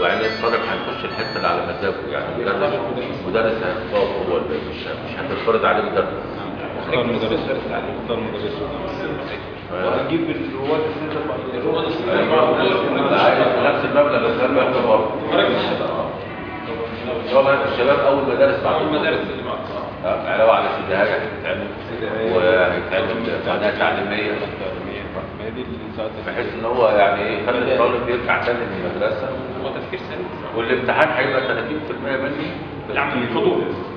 وبعدين الطالب هيخش الحته اللي على مزاجه يعني مدرس مدرس هيختار هو اللي مش مش هتتفرض عليه مدرس اختار مدرس اختار مدرس وهنجيب الرواد السنة الرواد السنة. اللي عايز نفس المبلغ اللي كان بياخده برضه هو مدرسة الشباب اول مدارس بعد اول مدارس اللي بعد آه، علاوه على سدهايه هتتعمل وهيتعمل قناه تعليميه ما هي دي اللي ساعدت بحيث ان هو يعني ايه يخلي الطالب يرجع تاني من المدرسه هو تفكير سليم والامتحان هيبقى 30% مني يعني الحضور